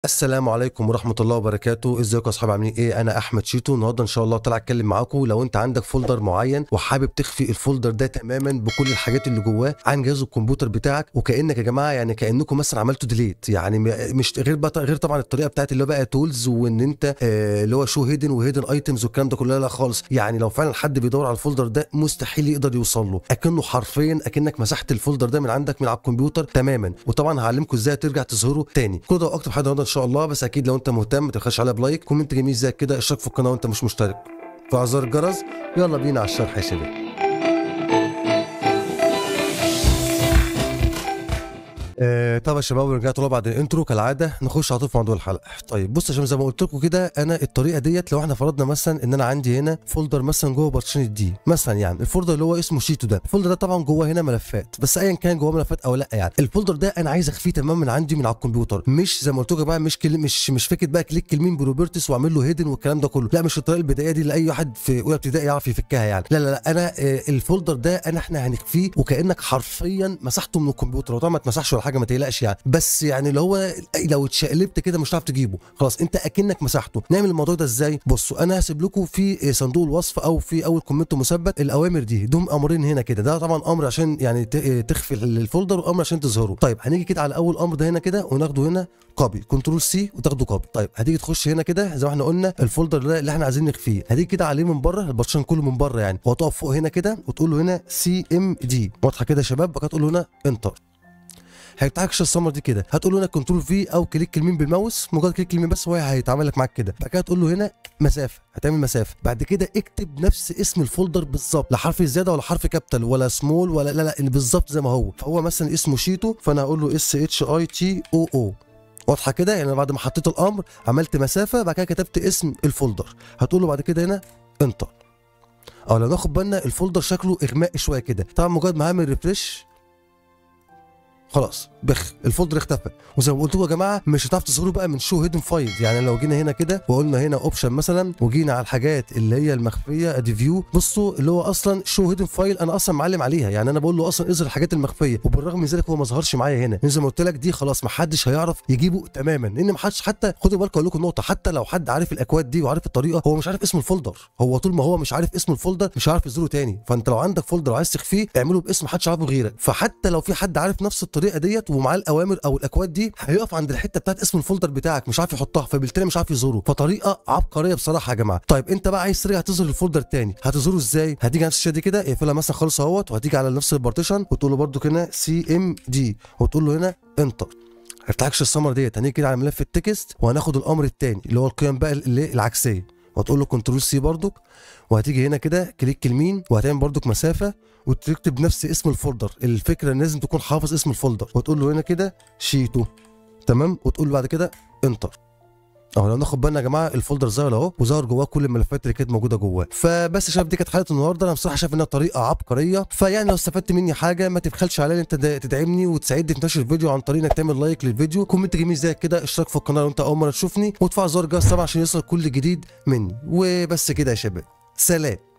السلام عليكم ورحمه الله وبركاته ازيكم يا اصحابي عاملين ايه انا احمد شيتو النهارده ان شاء الله طالع اتكلم معاكم لو انت عندك فولدر معين وحابب تخفي الفولدر ده تماما بكل الحاجات اللي جواه عن جهاز الكمبيوتر بتاعك وكانك يا جماعه يعني كانكم مثلا عملتوا ديليت يعني م- مش غير بقى غير طبعا الطريقه بتاعت اللي هو بقى تولز وان انت آه، اللي هو شو هيدن وهيدن ايتمز والكلام ده كله لا لا خالص يعني لو فعلا حد بيدور على الفولدر ده مستحيل يقدر يوصل له اكنه حرفيا اكنك مسحت الفولدر ده من عندك من على الكمبيوتر تماما وطبعا هعلمكم ازاي ترجع تظهره تاني كل ده واكتر حاجه النهارده ان شاء الله بس اكيد لو انت مهتم ما تبخلش عليها بلايك كومنت جميل زي كده اشترك في القناه وانت مش مشترك فعل زر الجرس يلا بينا على الشرح يا شباب آه طب يا شباب رجعت له بعد الانترو كالعاده نخش على طول في موضوع الحلقه طيب بص يا شباب زي ما قلت لكم كده انا الطريقه ديت لو احنا فرضنا مثلا ان انا عندي هنا فولدر مثلا جوه بارتيشن دي مثلا يعني الفولدر اللي هو اسمه شيتو ده الفولدر ده طبعا جوه هنا ملفات بس ايا كان جوه ملفات او لا يعني الفولدر ده انا عايز اخفيه تماما من عندي من على الكمبيوتر مش زي ما قلت لكم بقى مش كل مش مش فكره بقى كليك يمين بروبرتس واعمل له هيدن والكلام ده كله لا مش الطريقه البدائيه دي اللي اي واحد في اولى ابتدائي يعرف يفكها يعني لا لا لا انا آه، الفولدر ده انا احنا هنخفيه وكانك حرفيا مسحته من الكمبيوتر وطبعا ما اتمسحش ولا حاجه ما تقلقش يعني بس يعني اللي هو لو اتشقلبت كده مش هتعرف تجيبه خلاص انت اكنك مسحته نعمل الموضوع ده ازاي بصوا انا هسيب لكم في صندوق الوصف او في اول كومنت مثبت الاوامر دي دوم امرين هنا كده ده طبعا امر عشان يعني ت- تخفي الفولدر وامر عشان تظهره طيب هنيجي كده على اول امر ده هنا كده وناخده هنا كوبي كنترول سي وتاخده كوبي طيب هتيجي تخش هنا كده زي ما احنا قلنا الفولدر ده اللي احنا عايزين نخفيه هتيجي كده عليه من بره البارتيشن كله من بره يعني وهتقف فوق هنا كده وتقول له هنا سي ام دي واضحه كده يا شباب بقى تقول له هنا انتر هيفتح لك السمر دي كده هتقول له هنا كنترول في او كليك يمين بالماوس مجرد كليك يمين بس هو هيتعمل لك معاك كده بعد كده تقول له هنا مسافه هتعمل مسافه بعد كده اكتب نفس اسم الفولدر بالظبط لا حرف زياده ولا حرف كابيتال ولا سمول ولا لا لا اللي بالظبط زي ما هو فهو مثلا اسمه شيتو فانا هقول له اس اتش اي تي او او واضحه كده يعني أنا بعد ما حطيت الامر عملت مسافه بعد كده كتبت اسم الفولدر هتقول له بعد كده هنا انتر اه لو ناخد بالنا الفولدر شكله اغمائي شويه كده طبعا مجرد ما هعمل ريفرش خلاص بخ الفولدر اختفى وزي ما قلت لكم يا جماعه مش هتعرف تظهروا بقى من شو هيدن فايل يعني لو جينا هنا كده وقلنا هنا اوبشن مثلا وجينا على الحاجات اللي هي المخفيه ادي فيو بصوا اللي هو اصلا شو هيدن فايل انا اصلا معلم عليها يعني انا بقول له اصلا اظهر الحاجات المخفيه وبالرغم من ذلك هو ما ظهرش معايا هنا زي ما قلت لك دي خلاص ما حدش هيعرف يجيبه تماما لان ما حدش حتى خدوا بالكم اقول لكم نقطه حتى لو حد عارف الاكواد دي وعارف الطريقه هو مش عارف اسم الفولدر هو طول ما هو مش عارف اسم الفولدر مش عارف يظهره تاني فانت لو عندك فولدر وعايز تخفيه اعمله باسم محدش عارفه غيرك فحتى لو في حد عارف نفس الطريقه ديت ومعاه الاوامر او الاكواد دي هيقف عند الحته بتاعت اسم الفولدر بتاعك مش عارف يحطها فبالتالي مش عارف يظهره فطريقه عبقريه بصراحه يا جماعه طيب انت بقى عايز ترجع تظهر الفولدر تاني هتظهره ازاي هتيجي على الشاشه دي كده اقفلها مثلا خالص اهوت وهتيجي على نفس البارتيشن وتقول له برده هنا سي ام دي وتقول له هنا انتر هيفتحلكش السمر ديت هنيجي كده على ملف التكست وهناخد الامر التاني اللي هو القيم بقى اللي العكسيه وهتقول له كنترول سي برضك وهتيجي هنا كده كليك يمين وهتعمل برضك مسافه وتكتب نفس اسم الفولدر الفكره ان لازم تكون حافظ اسم الفولدر وتقول له هنا كده شيتو تمام وتقول له بعد كده انتر اهو لو ناخد بالنا يا جماعه الفولدر ظهر اهو وظهر جواه كل الملفات اللي كانت موجوده جواه فبس يا شباب دي كانت حلقه النهارده انا بصراحه شايف انها طريقه عبقريه فيعني لو استفدت مني حاجه ما تبخلش عليا ان انت تد- تدعمني وتساعدني في نشر الفيديو عن طريق انك تعمل لايك للفيديو كومنت جميل زي كده اشتراك في القناه لو انت اول مره تشوفني وتفعل زر الجرس طبعا عشان يوصل كل جديد مني وبس كده يا شباب سلام